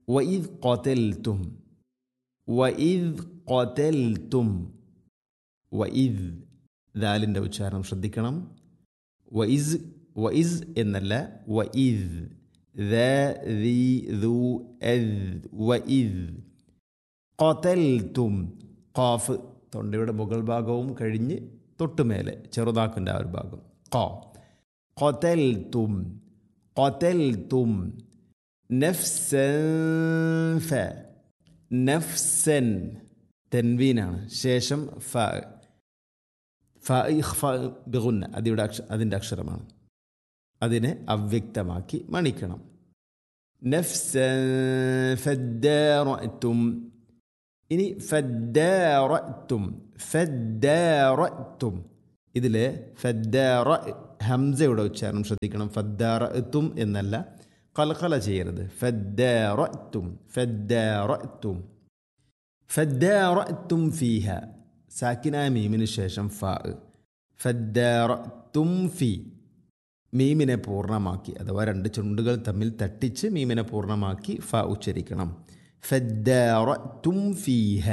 വഇദ് ഖതൽതും വഇദ് ഖതൽതും വഇദ് ദാലിൻ്റെ ഉച്ചാരണം ശ്രദ്ധിക്കണം വഇസ് വഇസ് എന്നല്ല വഇദ് ذي ذو أذ وإذ قتلتم ഖാഫ് തൊണ്ടയുടെ മുകൾ ഭാഗവും കഴിഞ്ഞ് തൊട്ടുമേലെ ചെറുതാക്കിൻ്റെ ആ ഒരു ഭാഗം ഖ قتلتم قتلتم نفسا ف നഫ്സൻ തെൻവീനാണ് ശേഷം ഫ ഫ ഇഖ്ഫ ബിഗുന്ന അതിയുടെ അക്ഷ അതിൻ്റെ അക്ഷരമാണ് അതിനെ അവ്യക്തമാക്കി മണിക്കണം നഫ്സൻ ഫദ്ദാറഅ്തും ഇനി ഫദ്ദാറഅ്തും ഫദ്ദാറഅ്തും ഇതിൽ ഫദ്ദാറ ഹംസയുടെ ഉച്ചാരണം ശ്രദ്ധിക്കണം ഫദ്ദാറഅ്തും എന്നല്ല കൽക്കല ചെയ്യരുത് ഫദ്ദാറഅ്തും ഫദ്ദാറഅ്തും ഫദ്ദാറഅ്തും ഫീഹ സാക്കിനായ മീമിന് ശേഷം ഫ ഫദ്ദാറഅ്തും ഫീ മീമിനെ പൂർണ്ണമാക്കി അഥവാ രണ്ട് ചുണ്ടുകൾ തമ്മിൽ തട്ടിച്ച് മീമിനെ പൂർണ്ണമാക്കി ഫ ഉച്ചരിക്കണം ഫദ്ദാറഅ്തും ഫീഹ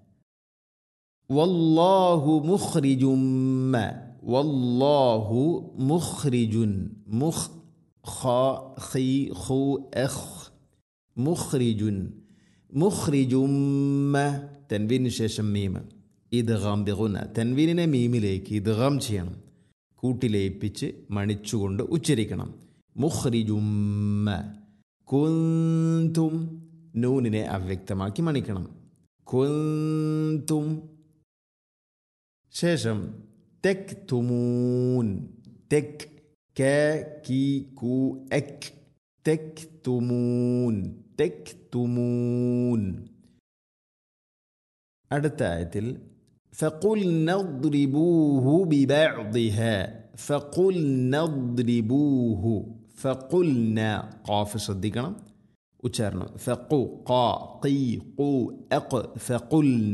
വല്ലാഹു മുഖ്രിജും മ വല്ലാഹു മുഖ്രിജുൻ മുഖ് ഖ ഖി ഖു എഖ് മുഖ്രിജുൻ മുഖ്രിജും മ തൻവീന് ശേഷം മീമ് ഇദ്ഗാം ബിഗുന തൻവീനിനെ മീമിലേക്ക് ഇദ്ഗാം ചെയ്യണം കൂട്ടിലേപ്പിച്ച് മണിച്ചുകൊണ്ട് ഉച്ചരിക്കണം മുഖ്രിജുമ്മ കുന്തും നൂനിനെ അവ്യക്തമാക്കി മണിക്കണം കുന്തും ശേഷം തെക് തുമൂൻ തെക് കെ കി കു എക് തെക് തുമൂൻ തെക് തുമൂൻ അടുത്ത ആയത്തിൽ فقلنا اضربوه ببعضها فقلنا اضربوه فقلنا قاف ശ്രദ്ധിക്കണം ഉച്ചാരണം ഫഖു ഖാ ഖി ഖു അഖ് ഫഖുൽന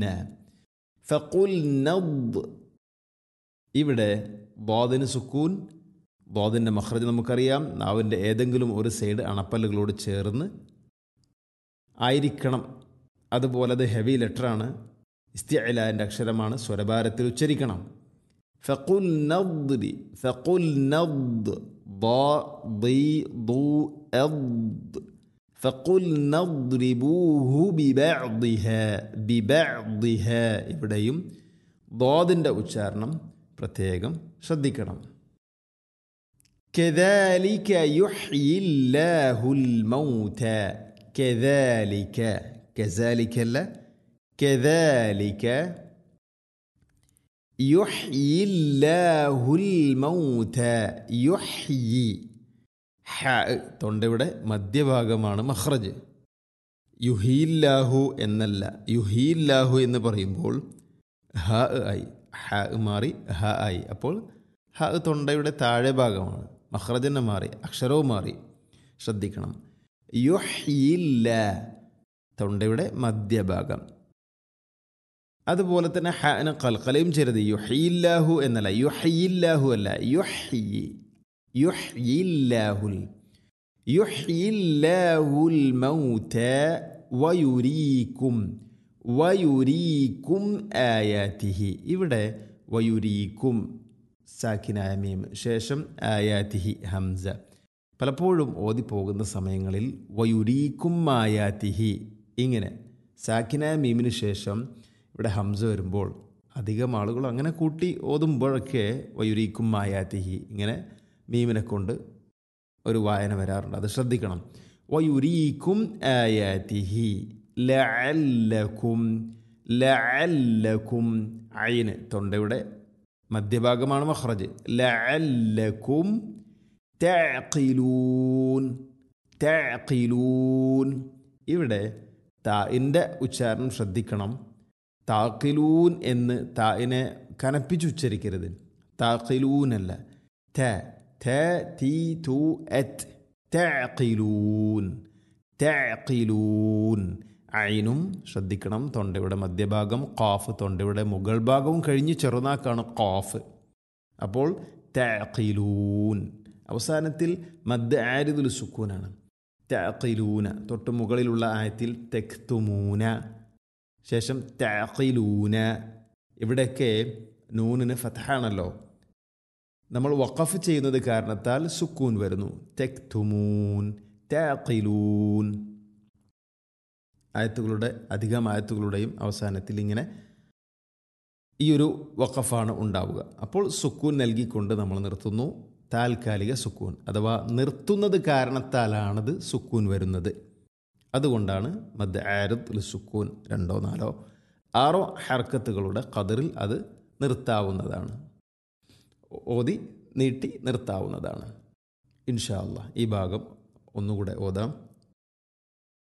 ഫഖുൽനദ് ഇവിടെ ബോദിന് സുക്കൂൻ ബോദിൻ്റെ മഹ്റജ് നമുക്കറിയാം നാവിൻ്റെ ഏതെങ്കിലും ഒരു സൈഡ് അണപ്പല്ലുകളോട് ചേർന്ന് ആയിരിക്കണം അതുപോലെ അത് ഹെവി ലെറ്ററാണ് ഇസ്തിഅലാൻ്റെ അക്ഷരമാണ് സ്വരഭാരത്തിൽ ഉച്ചരിക്കണം ഫഖുൽ നദ്രി ഫഖുൽ നദ് ضي ضو أض فقل نضربوه ببعضها ببعضها ഇവിടെയും ضادൻ്റെ ഉച്ചാരണം പ്രത്യേകം ശ്രദ്ധിക്കണം كذلك يحيي الله الموتى كذلك كذلك لا كذلك يحيي الله الموتى يحيي ഹ തൊണ്ടയുടെ മധ്യഭാഗമാണ് മഹ്റജ് യുഹീല്ലാഹു എന്നല്ല യുഹീല്ലാഹു എന്ന് പറയുമ്പോൾ ഹ ആയി ഹ മാറി ഹ ആയി അപ്പോൾ ഹ തൊണ്ടയുടെ താഴെ ഭാഗമാണ് മഹ്റജനെ മാറി അക്ഷരവും മാറി ശ്രദ്ധിക്കണം യുഹീല്ല തൊണ്ടയുടെ മധ്യഭാഗം അതുപോലെ തന്നെ ഹന കൽക്കലയും ചെയ്യരുത് യുഹയില്ലാഹു എന്നല്ല യുഹയില്ലാഹു അല്ല യുഹി യുഹയില്ലാഹുൽ യുഹയില്ലാഹുൽ മൗത വയുരീക്കും വയുരീക്കും ആയാത്തിഹി ഇവിടെ വയുരീക്കും സാക്കിനായ മീം ശേഷം ആയാത്തിഹി ഹംസ പലപ്പോഴും ഓതിപ്പോകുന്ന സമയങ്ങളിൽ വയുരീക്കും ആയാത്തിഹി ഇങ്ങനെ സാക്കിനായ മീമിന് ശേഷം ഇവിടെ ഹംസ വരുമ്പോൾ അധികം ആളുകൾ അങ്ങനെ കൂട്ടി ഓതുമ്പോഴൊക്കെ വയുരീക്കും മായാത്തിഹി ഇങ്ങനെ മീമിനെ കൊണ്ട് ഒരു വായന വരാറുണ്ട് അത് ശ്രദ്ധിക്കണം വയുരീക്കും ആയാത്തിഹി ലഅല്ലക്കും ലഅല്ലക്കും അയിന് തൊണ്ടയുടെ മധ്യഭാഗമാണ് മഹ്റജ് ലഅല്ലക്കും തഅഖിലൂൻ തഅഖിലൂൻ ഇവിടെ താഇൻ്റെ ഉച്ചാരണം ശ്രദ്ധിക്കണം താക്കിലൂൻ എന്ന് തായിനെ കനപ്പിച്ചുച്ചരിക്കരുത് താക്കിലൂനല്ല ത ത തീ തു എത്ത് തഅഖിലൂൻ തഅഖിലൂൻ ഐനും ശ്രദ്ധിക്കണം തൊണ്ടയുടെ മധ്യഭാഗം ഖാഫ് തൊണ്ടയുടെ മുകൾ ഭാഗവും കഴിഞ്ഞ് ചെറുനാക്കാണ് ഖാഫ് അപ്പോൾ തഅഖിലൂൻ അവസാനത്തിൽ മദ് ആരിദുൽ സുക്കൂനാണ് തഅഖിലൂന തൊട്ട് മുകളിലുള്ള ആയത്തിൽ തെക്തുമൂന ശേഷം തഅഖിലൂന ഇവിടെയൊക്കെ നൂനിന് ഫതഹാണല്ലോ നമ്മൾ വഖഫ് ചെയ്യുന്നത് കാരണത്താൽ സുക്കൂൻ വരുന്നു തെക്തുമൂൻ തഅഖിലൂൻ ആയത്തുകളുടെ അധികം ആയത്തുകളുടെയും അവസാനത്തിൽ ഇങ്ങനെ ഈ ഒരു വഖഫാണ് ഉണ്ടാവുക അപ്പോൾ സുക്കൂൻ നൽകിക്കൊണ്ട് നമ്മൾ നിർത്തുന്നു താൽക്കാലിക സുക്കൂൻ അഥവാ നിർത്തുന്നത് കാരണത്താലാണത് സുക്കൂൻ വരുന്നത് അതുകൊണ്ടാണ് മദ് ആരദ് സുക്കൂൻ രണ്ടോ നാലോ ആറോ ഹർക്കത്തുകളുടെ കതിറിൽ അത് നിർത്താവുന്നതാണ് ഓതി നീട്ടി നിർത്താവുന്നതാണ് ഇൻഷാ അല്ലാ ഈ ഭാഗം ഒന്നുകൂടെ ഓതാം